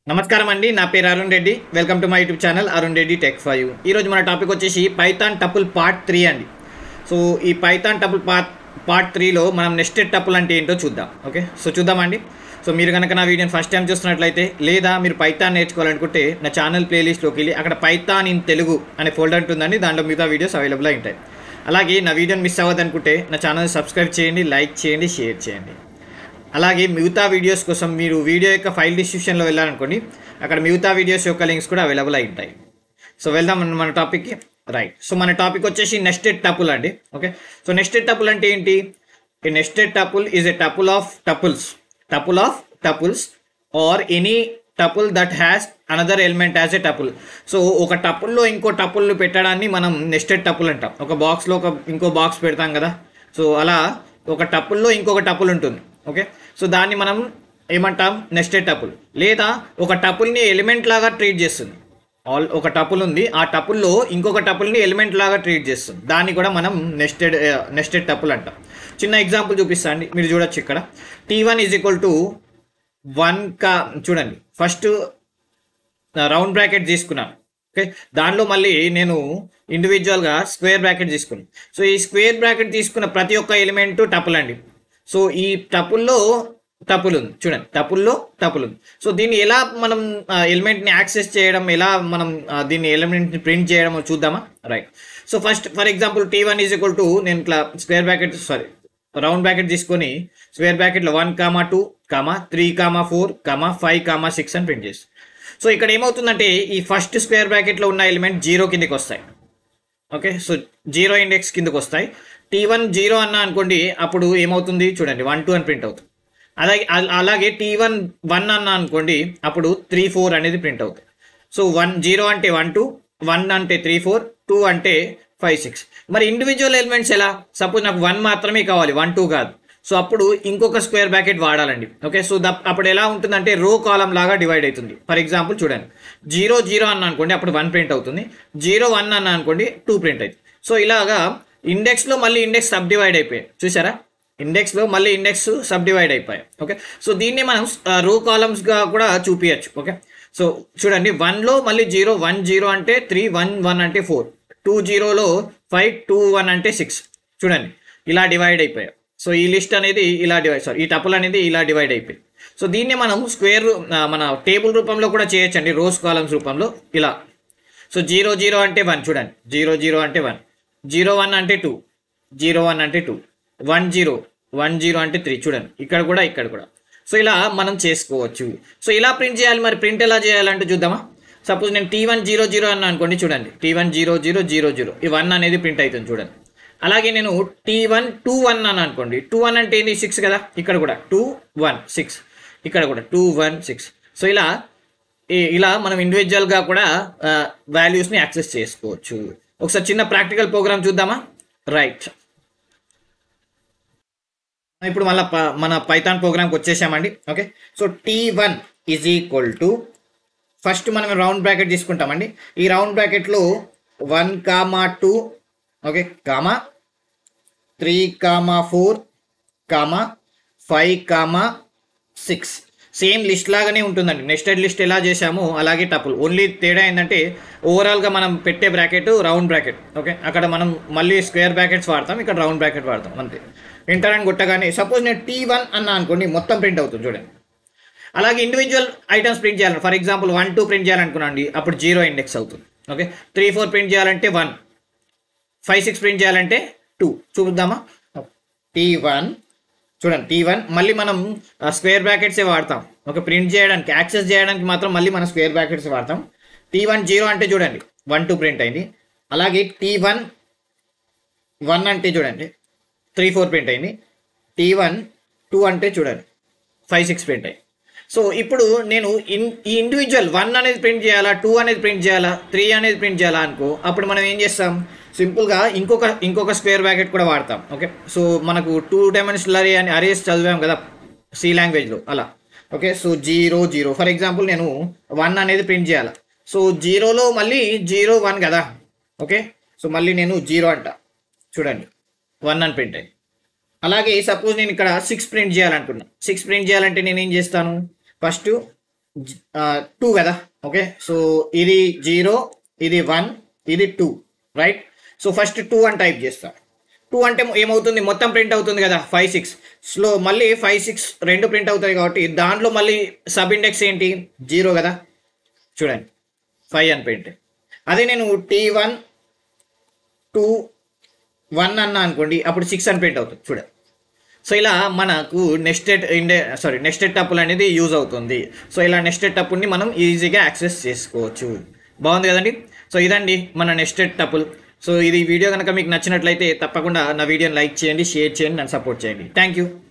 నమస్కారం అండి నా పేరు Arun Reddy welcome to my YouTube channel Arun Reddy tech five ఈరోజు మన టాపిక్ వచ్చేసి పైథాన్ టపుల్ పార్ట్ త్రీ అండి సో ఈ పైథాన్ టపుల్ పార్ట్ పార్ట్ త్రీలో మనం నెస్టెడ్ టపుల్ అంటే ఏంటో చూద్దాం ఓకే సో చూద్దామండి సో మీరు కనుక నా వీడియోని ఫస్ట్ టైం చూస్తున్నట్లయితే లేదా మీరు పైథాన్ నేర్చుకోవాలనుకుంటే నా ఛానల్ ప్లేలిస్ట్లోకి వెళ్ళి అక్కడ పైథాన్ ఇన్ తెలుగు అనే ఫోల్డర్ ఉంటుందండి దాంట్లో మిగతా వీడియోస్ అవైలబుల్ ఉంటాయి అలాగే నా వీడియోని మిస్ అవ్వదనుకుంటే నా ఛానల్ సబ్స్క్రైబ్ చేయండి లైక్ చేయండి షేర్ చేయండి అలాగే మిగతా వీడియోస్ కోసం మీరు వీడియో యొక్క ఫైల్ డిస్క్రిప్షన్లో వెళ్ళాలనుకోండి అక్కడ మిగతా వీడియోస్ యొక్క లింక్స్ కూడా అవైలబుల్ అయి ఉంటాయి సో వెళ్దాం మన- మన టాపిక్కి రైట్ సో మన టాపిక్ వచ్చేసి నెస్టెడ్ టపుల్ అండి ఓకే సో నెస్టెడ్ టపుల్ అంటే ఏంటి a nested tuple is a tuple of tuples tuple of tuples or any tuple that has another element as a tuple so ఒక టపుల్లో ఇంకో tuple పెట్టడాన్ని మనం nested tuple అంటాం ఒక బాక్స్లో ఒక ఇంకో బాక్స్ పెడతాం కదా సో అలా ఒక టపుల్లో ఇంకొక టపుల్ ఉంటుంది ఓకే సో దాన్ని మనం ఏమంటాం నెస్టెడ్ టపుల్ లేదా ఒక టపుల్ని ఎలిమెంట్ లాగా ట్రీట్ చేస్తుంది ఆల్ ఒక టపుల్ ఉంది ఆ టపుల్లో ఇంకొక టపుల్ని ఎలిమెంట్ లాగా ట్రీట్ చేస్తుంది దాన్ని కూడా మనం నెస్టెడ్ నెస్టెడ్ టపుల్ అంటాం చిన్న ఎగ్జాంపుల్ చూపిస్తా అండి మీరు చూడొచ్చు ఇక్కడ T one is equal to one కా చూడండి ఫస్ట్ రౌండ్ బ్రాకెట్ తీసుకున్నాను ఓకే దానిలో మళ్ళీ నేను ఇండివిజువల్గా స్క్వేర్ బ్రాకెట్ తీసుకున్నాను సో ఈ స్క్వేర్ బ్రాకెట్ తీసుకున్న ప్రతి ఒక్క ఎలిమెంట్ టపుల్ అండి సో ఈ టపుల్లో టపుల్ ఉంది చూడండి టపుల్లో టపుల్ ఉంది సో దీన్ని ఎలా మనం ఎలిమెంట్ని యాక్సెస్ చేయడం ఎలా మనం ఆ, దీన్ని ఎలిమెంట్ని ప్రింట్ చేయడం చూద్దామా right so first for example T one is equal to నేను ఇట్లా square bracket sorry round bracket తీసుకొని స్క్వేర్ బ్రాకెట్లో one comma two comma three comma four comma five comma six అని ప్రింట్ చేస్తాను సో ఇక్కడ ఏమవుతుందంటే ఈ ఫస్ట్ స్క్వేర్ బ్రాకెట్లో ఉన్న ఎలిమెంట్ జీరో కిందకి వస్తాయి ఓకే సో జీరో ఇండెక్స్ కిందకి వస్తాయి టీ వన్ జీరో అన్న అనుకోండి అప్పుడు ఏమవుతుంది చూడండి వన్ టూ అని ప్రింట్ అవుతుంది అలాగే అల- అలాగే టీ వన్ వన్ అన్న అనుకోండి అప్పుడు త్రీ ఫోర్ అనేది ప్రింట్ అవుతుంది సో వన్ జీరో అంటే వన్ టూ వన్ అంటే త్రీ ఫోర్ టూ అంటే ఫైవ్ సిక్స్ మరి ఇండివిజువల్ ఎలిమెంట్స్ ఎలా సపోజ్ నాకు వన్ మాత్రమే కావాలి వన్ టూ కాదు సో అప్పుడు ఇంకొక స్క్వేర్ బ్రాకెట్ వాడాలండి ఓకే సో దప్ అప్పుడు ఎలా ఉంటుందంటే రో కాలం లాగా డివైడ్ అవుతుంది ఫర్ ఎగ్జాంపుల్ చూడండి జీరో జీరో అన్న అనుకోండి అప్పుడు వన్ ప్రింట్ అవుతుంది జీరో వన్ అన్న అనుకోండి టూ ప్రింట్ అవుతుంది సో ఇలాగా ఇండెక్స్లో మళ్ళీ ఇండెక్స్ సబ్ డివైడ్ అయిపోయాయి చూసారా ఇండెక్స్లో మళ్ళీ ఇండెక్స్ సబ్ డివైడ్ అయిపోయాయి ఓకే సో దీన్ని మనం రో కాలమ్స్గా కూడా చూపించచ్చు ఓకే సో చూడండి వన్లో మళ్ళీ జీరో వన్ జీరో అంటే త్రీ వన్ వన్ అంటే ఫోర్ టూ జీరోలో ఫైవ్ టూ వన్ అంటే సిక్స్ చూడండి ఇలా డివైడ్ అయిపోయాయి సో ఈ లిస్ట్ అనేది ఇలా డివైడ్ సారీ ఈ టపుల్ అనేది ఇలా డివైడ్ అయిపోయింది సో దీన్ని మనం స్క్వేర్ మన టేబుల్ రూపంలో కూడా చేయొచ్చండి రోస్ కాలమ్స్ రూపంలో ఇలా సో జీరో జీరో అంటే వన్ చూడండి జీరో జీరో అంటే వన్ జీరో వన్ అంటే టూ జీరో వన్ అంటే two one zero one zero అంటే త్రీ చూడండి ఇక్కడ కూడా ఇక్కడ కూడా సో ఇలా మనం చేసుకోవచ్చు సో ఇలా ప్రింట్ చేయాలి మరి ప్రింట్ ఎలా చేయాలంటే చూద్దామా సపోజ్ నేను టీ వన్ జీరో జీరో అన్న అనుకోండి చూడండి T one zero zero zero zero ఈ వన్ అనేది ప్రింట్ అవుతుంది చూడండి అలాగే నేను టీ వన్ టూ వన్ అని అనుకోండి టూ వన్ అంటే ఏంటి సిక్స్ కదా ఇక్కడ కూడా టూ వన్ సిక్స్ ఇక్కడ కూడా టూ వన్ సిక్స్ సో ఇలా ఈ- ఇలా మనం ఇండివిజువల్గా కూడా వాల్యూస్ని యాక్సెస్ చేసుకోవచ్చు ఒకసారి చిన్న ప్రాక్టికల్ ప్రోగ్రామ్ చూద్దామా రైట్ ఇప్పుడు మళ్ళీ మన పైథాన్ ప్రోగ్రామ్కి వచ్చేసామండి okay so T one is equal to first మనం రౌండ్ బ్రాకెట్ తీసుకుంటామండి ఈ రౌండ్ బ్రాకెట్లో one comma two okay comma three comma four comma five comma six same list లాగానే ఉంటుందండి నెక్స్టెడ్ లిస్ట్ ఎలా చేసామో అలాగే టపుల్ ఓన్లీ తేడా ఏంటంటే ఓవరాల్గా మనం పెట్టే బ్రాకెట్ రౌండ్ బ్రాకెట్ ఓకే అక్కడ మనం మళ్ళీ స్క్వేర్ బ్రాకెట్స్ వాడతాం ఇక్కడ రౌండ్ బ్రాకెట్ వాడతాం అంతే ఎంటర్ అని కొట్టగానే సపోజ్ నేను టీ వన్ అన్నా అనుకోండి మొత్తం ప్రింట్ అవుతుంది చూడండి అలాగే ఇండివిజువల్ ఐటమ్స్ ప్రింట్ చేయాలి for example one two print చేయాలనుకున్నాండి అప్పుడు జీరో ఇండెక్స్ అవుతుంది ఓకే త్రీ ఫోర్ ప్రింట్ చేయాలంటే వన్ ఫైవ్ సిక్స్ ప్రింట్ చేయాలంటే టూ చూద్దామా టీ వన్ చూడండి టీ వన్ మళ్ళీ మనం స్క్వేర్ బ్రాకెట్సే వాడతాం ఒక ప్రింట్ చేయడానికి యాక్సెస్ చేయడానికి మాత్రం మళ్ళీ మనం స్క్వేర్ బ్రాకెట్స్ వాడతాం టీ వన్ జీరో అంటే చూడండి వన్ టూ ప్రింట్ అయింది అలాగే టీ వన్ వన్ అంటే చూడండి త్రీ ఫోర్ ప్రింట్ అయింది టీ వన్ టూ అంటే చూడండి ఫైవ్ సిక్స్ ప్రింట్ అయ్యి సో ఇప్పుడు నేను ఇన్ ఈ ఇండివిజువల్ వన్ అనేది ప్రింట్ చేయాలా టూ అనేది ప్రింట్ చేయాలా త్రీ అనేది ప్రింట్ చేయాలా అనుకో అప్పుడు మనం ఏం చేస్తాం సింపుల్గా ఇంకొక ఇంకొక స్క్వేర్ బ్రాకెట్ కూడా వాడతాం ఓకే సో మనకు టూ డైమెన్షనల్ అరే అని అరేస్ చదివాం కదా సి లాంగ్వేజ్లో అలా okay so zero zero for example నేను వన్ అనేది ప్రింట్ చేయాలి సో జీరోలో మళ్ళీ జీరో వన్ కదా ఓకే సో మళ్ళీ నేను జీరో అంట చూడండి వన్ అని ప్రింట్ అయ్యి అలాగే సపోజ్ నేను ఇక్కడ సిక్స్ ప్రింట్ చేయాలనుకున్నా సిక్స్ ప్రింట్ చేయాలంటే నేను ఏం చేస్తాను ఫస్ట్ టూ కదా ఓకే సో ఇది జీరో ఇది వన్ ఇది two right so first two అని టైప్ చేస్తా టూ అంటే ఏమవుతుంది మొత్తం ప్రింట్ అవుతుంది కదా ఫైవ్ సిక్స్ స్లో మళ్ళీ ఫైవ్ సిక్స్ రెండు ప్రింట్ అవుతాయి కాబట్టి దాంట్లో మళ్ళీ సబ్ ఇండెక్స్ ఏంటి జీరో కదా చూడండి ఫైవ్ అని ప్రింట్ అదే నేను టీ వన్ టూ వన్ అన్న అనుకోండి అప్పుడు సిక్స్ అని ప్రింట్ అవుతుంది చూడండి సో ఇలా మనకు నెస్టెడ్ ఇండే సారీ నెస్టెడ్ టప్పులు అనేది యూజ్ అవుతుంది సో ఇలా నెస్టెడ్ టప్పుల్ని మనం ఈజీగా యాక్సెస్ చేసుకోవచ్చు బాగుంది కదండి సో ఇదండి మన నెస్టెడ్ టప్పుల్ సో ఇది వీడియో కనుక మీకు నచ్చినట్లయితే తప్పకుండా నా వీడియోని లైక్ చేయండి షేర్ చేయండి నన్ను సపోర్ట్ చేయండి థ్యాంక్ యూ